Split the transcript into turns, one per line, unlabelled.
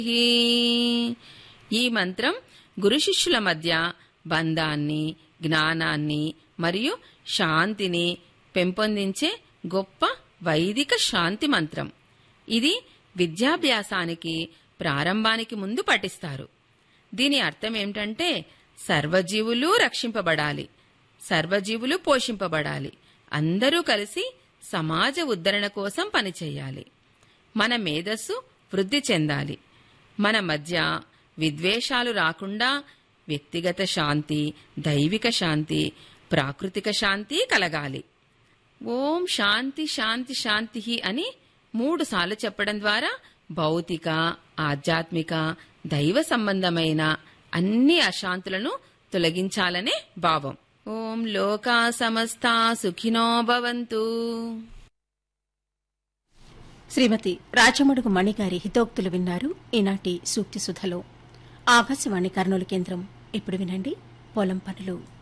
ఈ మంత్రం గురు శిష్యుల మధ్య బంధాన్ని జ్ఞానాన్ని మరియు శాంతిని పెంపొందించే గొప్ప వైదిక శాంతి మంత్రం ఇది విద్యాభ్యాసానికి ప్రారంభానికి ముందు పఠిస్తారు దీని అర్థం ఏమిటంటే సర్వజీవులు రక్షింపబడాలి సర్వజీవులు పోషింపబడాలి అందరూ కలిసి సమాజ ఉద్ధరణ కోసం పనిచేయాలి మన మేధస్సు వృద్ధి చెందాలి మన మధ్య విద్వేషాలు రాకుండా వ్యక్తిగత శాంతి దైవిక శాంతి ప్రాకృతిక శాంతి కలగాలి ఓం శాంతి శాంతి శాంతి అని మూడు సార్లు చెప్పడం ద్వారా భౌతిక ఆధ్యాత్మిక దైవ సంబంధమైన అన్ని అశాంతులను తొలగించాలనే భావం ఓం లోకా సమస్తా సుఖినో భవంతు
శ్రీమతి రాచమడుగు మణిగారి హితోక్తులు విన్నారు ఈనాటి సూక్తి సుధలో ఆకాశవాణి కర్నూలు కేంద్రం ఇప్పుడు వినండి పొలం పనులు